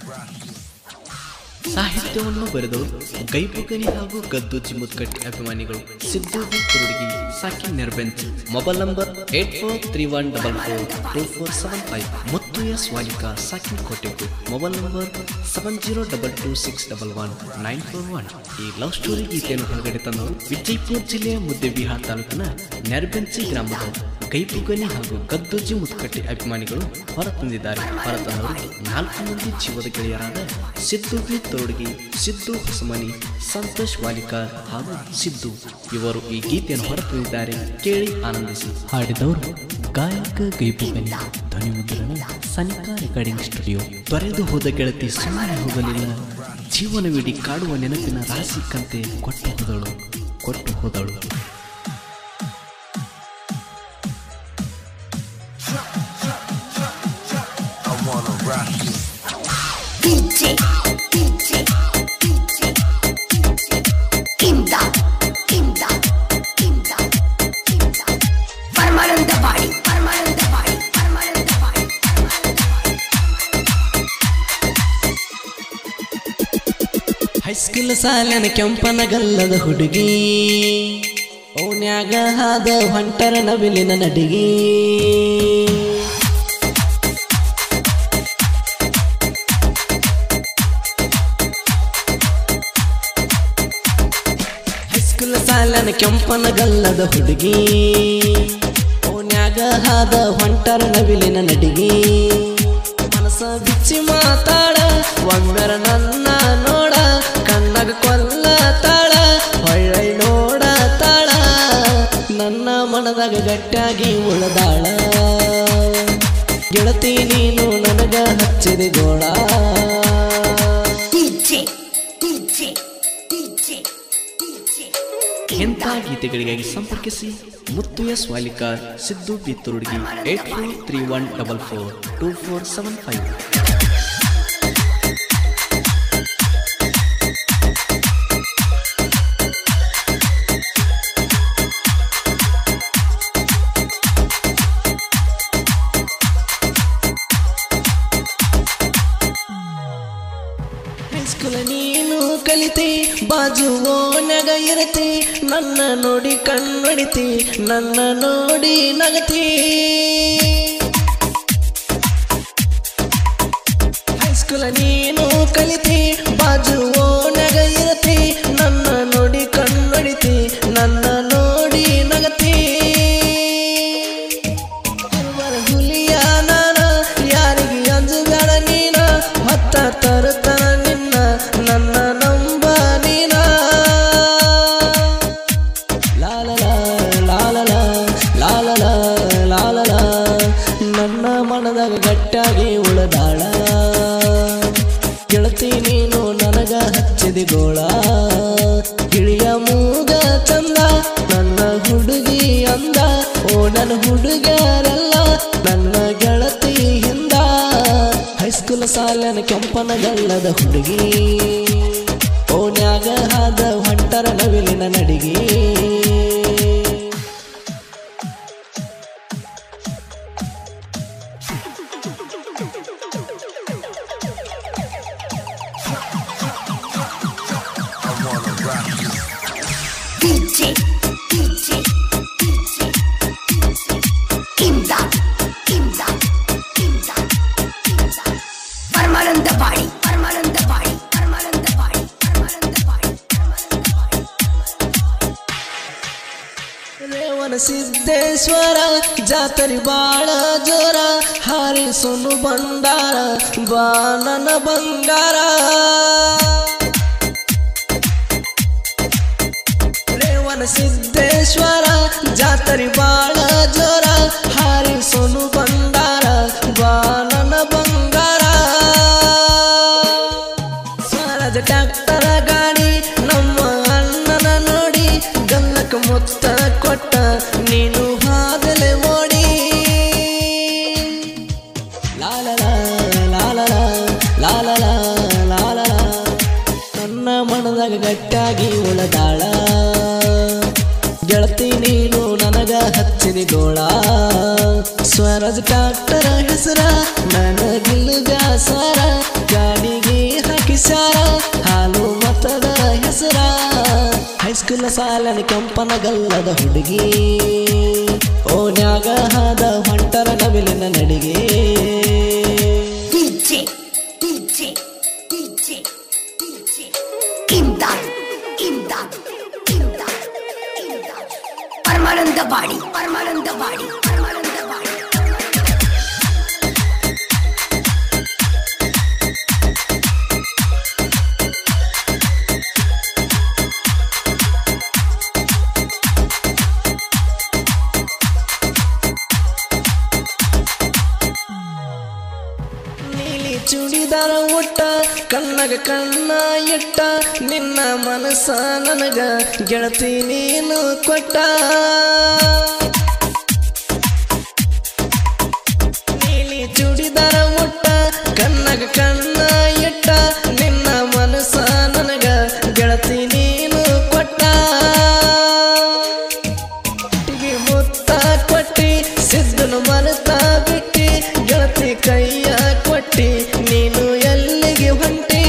ಸಾಹಿತ್ಯವನ್ನು ಬರೆದವರು ಗೈಬುಗನಿ ಹಾಗೂ ಗದ್ದು ಚಿಮ್ಮುತ್ಕಟ್ಟಿ ಅಭಿಮಾನಿಗಳು ಸಿದ್ದು ಬಿ ಕುರುಡಿಗಿ ಸಾಕಿ ನೆರ್ಬೆಂಚ್ mobile number eight four three one double four two four seven five Muttu S ವಾಲಿಕಾ ಸಾಕಿ ಕೋಟೆಗು mobile number seven zero double two six double one nine four one ಈ ಲವ್ ಸ್ಟೋರಿ ಗೀತೆಯನ್ನು ಹೊರಗಡೆ ತಂದವರು ವಿಜಯಪುರ ಜಿಲ್ಲೆಯ ಮುದ್ದೆಬಿಹಾರ್ ತಾಲೂಕಿನ ನೆರ್ಬೆಂಚಿ ಗ್ರಾಮದ ಗೈಬುಗನಿ ಹಾಗೂ ಗದ್ದೋಜಿ ಮುತ್ಕಟ್ಟಿ ಅಭಿಮಾನಿಗಳು ಹೊರತಂದಿದ್ದಾರೆ ಹೊರತಂದವರು ನಾಲ್ಕು ಮಂದಿ ಜೀವದ ಗೆಳೆಯರಾದ ಸಿದ್ದು ಬಿ ತೋಡ್ಗಿ ಸಿದ್ದು ಹೊಸಮನಿ ಸಂತೋಷ್ ವಾಲಿಕಾರ್ ಹಾಗೂ ಸಿದ್ದು ಇವರು ಈ ಗೀತೆಯನ್ನು ಹೊರತಂದಿದ್ದಾರೆ ಕೇಳಿ ಆನಂದಿಸಿ ಹಾಡಿದವರು ಗಾಯಕ ಗೈಬುಗನಿ ಧ್ವನಿ ಮುದ್ರಣ ಸನಿಕಾ ರೆಕಾರ್ಡಿಂಗ್ ಸ್ಟುಡಿಯೋ ತೊರೆದು ಹೋದ ಗೆಳತಿ ಸುಮ್ಮನೆ ಹೋಗಲಿಲ್ಲ ಜೀವನವಿಡೀ ಕಾಡುವ ನೆನಪಿನ ರಾಶಿ ಕಂತೆ ಕೊಟ್ಟು ಹೋದಳು ಕೊಟ್ಟು ಹೋದಳು DJ, DJ, DJ, DJ. Imdad, imdad, imdad, imdad. Paramanandawadi Paramanandawadi Paramanandawadi high school ಸಾಲನ ಕೆಂಪನ ಗಲ್ಲದ ಹುಡುಗಿ ಓನ್ಯಾಗ ಹಾದ ಹೊಂಟರ ನವಿಲಿನ ನಡಿಗಿ ಹೈಸ್ಕೂಲ್ ಸಾಲನ ಕೆಂಪನ ಗಲ್ಲದ ಹುಡುಗಿ ಓನ್ಯಾಗ ಹಾದ ಹೊಂಟರ ನವಿಲಿನ ನಡಿಗಿ ಮನಸ ಬಿಚ್ಚಿ ಮಾತಾಡ ಒಮ್ಮೆರ ನನ್ನ ನೋಡ ಕಣ್ಣಗ ಕೊಲ್ಲ ತಾಳ ಹೊಳ್ಳ ನೋಡ ತಾಳ ನನ್ನ ಮನದಾಗ ಗಟ್ಟಿಯಾಗಿ ಉಳದಾಳ ಗೆಳತಿ ನೀನು ನನಗ ಹಚ್ಚಿದ ಗೋಳ DJ, DJ, DJ, DJ. ಎಂಥ ಗೀತೆಗಳಿಗಾಗಿ ಸಂಪರ್ಕಿಸಿ ಮುತ್ತು ಎಸ್ ವಾಲಿಕಾರ್ ಸಿದ್ದು ಬಿತ್ತುರುಡ್ಗಿ eight four three one double four two four seven five ಹೈಸ್ಕೂಲ ನೀನು ಕಲಿತಿ ಬಾಜು ಓನಗ ಇರತಿ ನನ್ನ ನೋಡಿ ಕಣ್ಣೊಡಿತಿ ನನ್ನ ನೋಡಿ ನಗತಿ ಹೈಸ್ಕೂಲ ನೀನು ಕಲಿತಿ ಬಾಜು ಓನಗ ಇರತಿ ನನ್ನ ನೋಡಿ ಕಣ್ಣೊಡಿತಿ ನನ್ನ ನೋಡಿ ನಗತಿ ಹರುವರ ಹುಲಿಯ ನಾನ ಯಾರಿಗೆ ಅಂಜಬೇಡ ನೀನ ಹೊತ್ತ ತರುತ್ತನ ನಿನ್ನ ನನ್ನ ನಂಬ ನೀನ ಲಾಲಲ ಲಾಲಲ ಲಾಲಲ ಲಾಲಲ ನನ್ನ ಮನದಾಗ ಗಟ್ಟಾಗಿ ಉಳದಾಳ ಗೆಳತಿ ನೀನು ನನಗ ಹಚ್ಚಿದಿ ಗೋಳ ಗಿಳಿಯ ಮೂಗ ಚಂದ ನನ್ನ ಹುಡುಗಿ ಅಂದ ಓ ನನ್ನ ಹುಡುಗರೆಲ್ಲ ನನ್ನ ಗೆಳತಿ ಹಿಂದ ಹೈಸ್ಕೂಲ್ ಸಾಲನ ಕೆಂಪನ ಗಲ್ಲದ ಹುಡುಗಿ ಓನ್ಯಾಗ ಹಾದ ಹೊಂಟರ ನವಿಲಿನ ನಡಿಗೆ DJ, DJ, DJ, DJ. Imdad, imdad, imdad, imdad. Paramanandawadi Paramanandawadi Paramanandawadi Paramanandawadi Paramanandawadi Revana Siddeshwara ಜಾತರಿ ಬಾಳ ಜೋರ ಹಾರಿಸುನು ಬಂಡಾರ ಬಾನನ ಬಂಗಾರ ರೇವಣ ಸಿದ್ದೇಶ್ವರ ಜಾತರಿ ಬಾಳ ಜೋರ ಹಾರಿಸುನು ಬಂಡಾರ ಬಾನನ ಬಂಗಾರ ಸ್ವರಾಜ ಟ್ಯಾಕ್ಟರ ಗಾಡಿ ನಮ್ಮ ಅಣ್ಣನ ನೋಡಿ ಗಲ್ಲಕ ಮೊತ್ತ ಕೊಟ್ಟ ನೀನು ಹಾದಲೆ ಓಡಿ ಲಾಲಲ ಲಾಲಲ ಲಾಲಲ ಲಾಲಲ ನನ್ನ ಮನದಾಗ ಗಟ್ಟಾಗಿ ಉಳದಾಳ ಗೆಳತಿ ನೀನು ನನಗ ಹಚ್ಚಿದಿ ಗೋಳ ಸ್ವರಾಜ್ ಟ್ಯಾಕ್ಟರ ಹೆಸರ ನನಗಿಲ್ಲ ಬ್ಯಾಸರ ಗಾಡಿಗೆ ಹೈಸ್ಕೂಲ್ ಸಾಲನ ಕೆಂಪನ ಗಲ್ಲದ ಹುಡುಗಿ ಓನ್ಯಾಗ ಹಾದ ಹೊಂಟರ ನವಿಲಿನ ನಡಿಗೆ DJ, DJ, DJ, DJ. Imdad, Imdad, Imdad, Imdad. Paramananda Badi, Paramananda Badi, Paramananda Badi. ನೀಲಿ ಚೂಡಿದಾರ ಒಟ್ಟ ಕಣ್ಣಗ ಕಣ್ಣ ಇಟ್ಟ ನಿನ್ನ ಮನಸ್ಸ ನನಗ ಗೆಳತಿ ನೀನು ಕೊಟ್ಟ ನೀಲಿ ಚೂಡಿದಾರ ಒಟ್ಟ ಕಣ್ಣಗ ಕಣ್ಣ ಇಟ್ಟ ನಿನ್ನ ಮನಸ್ಸ ನನಗ ಗೆಳತಿ ನೀನು ಕೊಟ್ಟ ಒಟ್ಟಿಗೆ ಮುತ್ತ ಕೊಟ್ಟಿ ಸಿದ್ದನು ಮರೆತ ಬಿಟ್ಟಿ ಗೆಳತಿ ಕೈಯ ಕೊಟ್ಟಿ ನೀನು ಎಲ್ಲಿಗೆ ಹೊಂಟಿ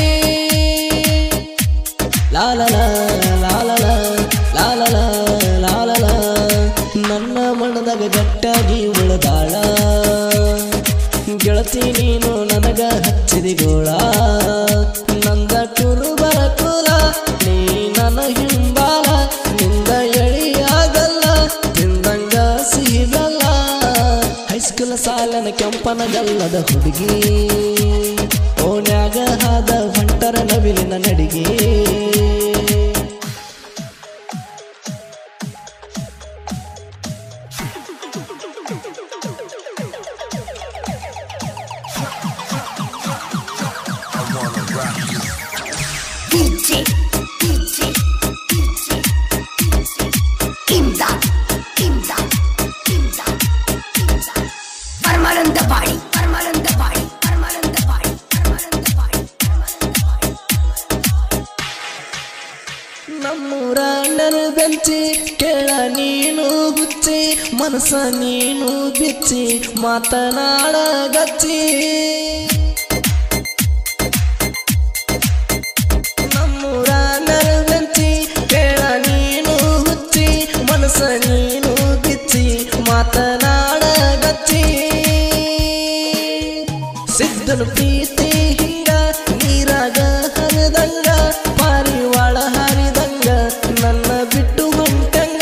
ಲಾಲಲ ಲಾಲಲ ಲಾಲಲ ಲಾಲಲ ನನ್ನ ಮನದಾಗ ಗಟ್ಟಾಗಿ ಉಳದಾಳ ಗೆಳತಿ ನೀನು ನನಗ ಹಚ್ಚಿದಿ ಗೋಳ ನಂದ ಕುರುಬರ ಕುಲ ನೀ ನನ್ನ ಹಿಂಬಾಲ ನಿಂದ ಎಳಿಯಾಗಲ್ಲ ತಿಂದಂಗ ಸಿಹಿಗಲ್ಲ ಹೈಸ್ಕೂಲ್ ಸಾಲನ ಕೆಂಪನ ಗಲ್ಲದ ಹುಡುಗಿ ಓನ್ಯಾಗ ಹಾದ ಹೊಂಟರ ನವಿಲಿನ ನಡಿಗೆ DJ, DJ, DJ, DJ. Imdad, Imdad, Imdad, Imdad. Paramananda Badi, Paramananda Badi, Paramananda Badi, Paramananda Badi, Paramananda Badi. ನಮ್ಮೂರ ಬೆಂಚಿ ಕೇಳ ನೀನು ಹುಚ್ಚಿ ಮನಸ್ಸ ನೀನು ಬಿಚ್ಚಿ ಮಾತನಾಡ ಗಚ್ಚಿ ನಮ್ಮೂರ ಬೆಂಚಿ ಕೇಳ ನೀನು ಹುಚ್ಚಿ ಮನಸ್ಸ ನೀನು ಬಿಚ್ಚಿ ಮಾತನಾಡ ಗಚ್ಚಿ ಸಿದ್ದನು ಪ್ರೀತಿ ಹಿಂಗ ನೀರಾಗ ಹರಿದಂಗ ಪಾರಿವಾಳ ಹರಿದಂಗ ನನ್ನ ಬಿಟ್ಟು ಹೊಂಟಂಗ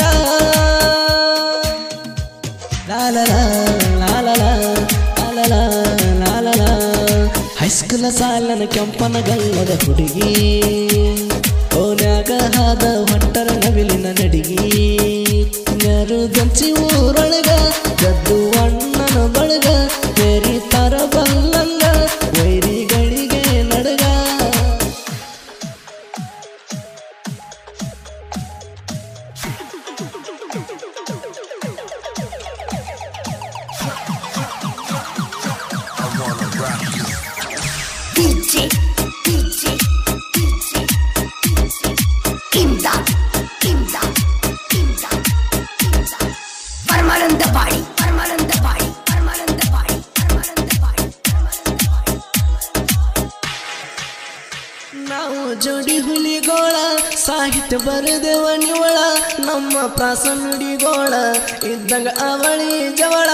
ಲಾಲಲ ಲಾಲಲ ಲಾಲಲ ಲಾಲಲ ಹೈಸ್ಕೂಲ ಸಾಲನ ಕೆಂಪನ ಗಲ್ಲದ ಹುಡುಗಿ ಓನ್ಯಾಗ ಹಾದ ಹೊಂಟರ ನವಿಲಿನ ನಡಿಗಿ ನರು ಗಂಚಿ ಊರೊಳಗ ಗದ್ದು ಅಣ್ಣನ ಬಳಗ ಬೇರಿ ತರ ಬಲ್ಲಂಗ ವೈರಿಗಳಿಗೆ ನಡಗ DJ, DJ, DJ, DJ. Imdad, Imdad, Imdad, Imdad. Paramananda Badi, Paramananda Badi, Paramananda Badi, Paramananda Badi, Paramananda Badi. ನಾವು ಜೋಡಿ ಹುಲಿಗೋಳ ಸಾಹಿತ್ಯ ಬರೆದೆವ ನಿವಳ ನಮ್ಮ ಪ್ರಾಸ ನುಡಿಗೋಳ ಇದ್ದಂಗ ಅವಳಿ ಜವಳ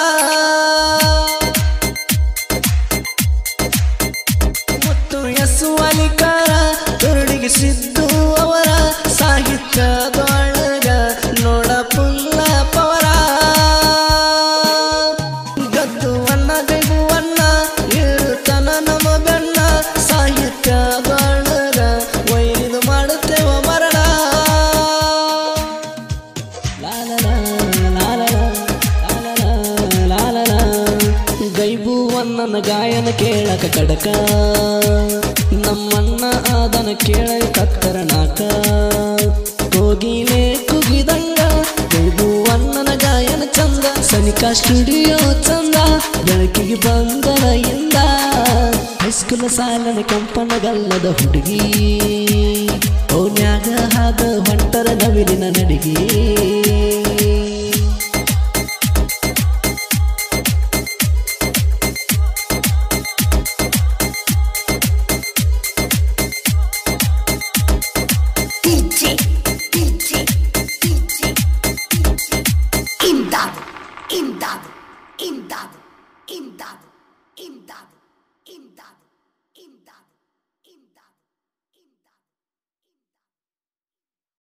ಮತ್ತು ಎಸ್ ವಾಲಿಕಾರ ತುರುಡಿಗೆ ಸಿದ್ದು ಅವರ ಸಾಹಿತ್ಯದೊಳಗ ನೋಡ ಪುಲ್ಲ ಪವರ ಗದ್ದು ಅನ್ನ ಗೈಬು ಅನ್ನ ಇರುತ್ತನ ನಮ್ಮ ಬೆನ್ನ ಸಾಹಿತ್ಯದೊಳಗ ಒಯ್ದು ಮಾಡುತ್ತೇವ ಮರಣ ಲಾಲಲ ಲಾಲಲ ಲಾಲಲ ಲಾಲಲ ಗೈಬು ಅನ್ನನ ಗಾಯನ ಕೇಳಕ ಕಡಕ ನಮ್ಮಣ್ಣ ಆದನ ಕೇಳ ಕತ್ತರ ನಾಕ ಕೋಗಿಲೆ ಕುಗಿದಂಗ ಗೈಬು ಅನ್ನನ ಗಾಯನ ಚಂದ ಸನಿಕಾ ಸ್ಟುಡಿಯೋ ಚಂದ ಬೆಳಕಿಗೆ ಬಂದನ ಇಂದ ಹೈಸ್ಕೂಲ್ ಸಾಲನ ಕಂಪನ ಗಲ್ಲದ ಹುಡುಗಿ ಓನ್ಯಾಗ ಹಾದ ಹೊಂಟರ ನವಿಲಿನ ನಡಿಗೆ DJ, DJ, imdad, imdad, imdad, imdad, imdad, imdad.